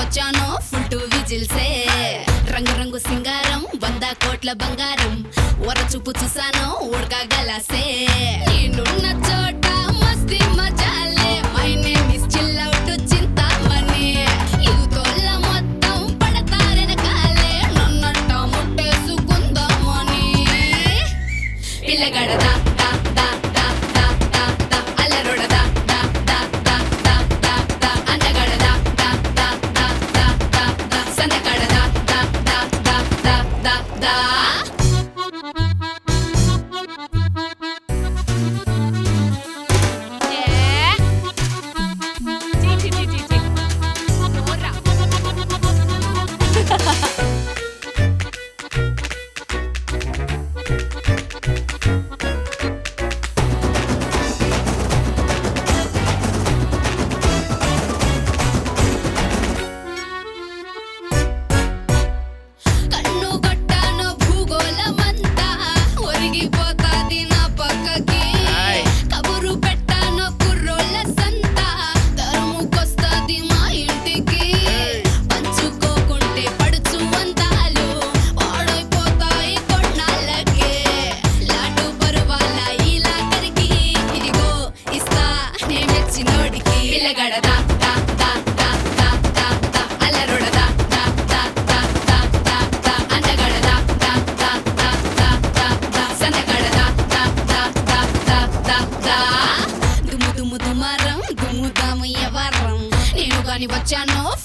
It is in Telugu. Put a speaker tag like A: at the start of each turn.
A: వచ్చాను ఫుల్ టు విజిల్సే రంగు రంగు సింగారం వంద కోట్ల బంగారం వర చూపు చూసాను ఉడకగలసే నేనున్న చోట మస్తి మజాలే my name is chill out Chintamani యూతోళ్ళ మొత్తం పడతారెనకాలే నన్నట్ట ముట్టేసుకుందామని పిల్లగడ దా దా దా దా దా దా దా అల్లరొడ దా దా దా దా దా దా దా అందగడ దా దా దా దా దా దా దా సందకడ దా దా దా దా దా దా దా కన్ను కొట్టాను భూగోళమంతా ఒరిగిపోతాది నా పక్కకి
B: ఆయ్.
A: కబురు పెట్టాను కుర్రోళ్ళ సంతా తరుముకొస్తాది మా ఇంటికి పంచుకోకుంటే పడుచు అందాలు పాడైపోతాయి కొన్నాళ్ళకే లాటు పరువాల ఇలా కరికి ఇదిగో ఇస్తా నే మెచ్చినోడికి పిల్లగడ దా దా దా దా దా దా దా అల్లరొడ దా దా దా దా దా దా దా అందగడ దా దా దా దా దా దా దా సందగడ దా దా దా దా దా దా దా దుమ్ము దుమ్ము దుమారం దుమ్ము దాము ఎవరం నేను గాని వచ్చాను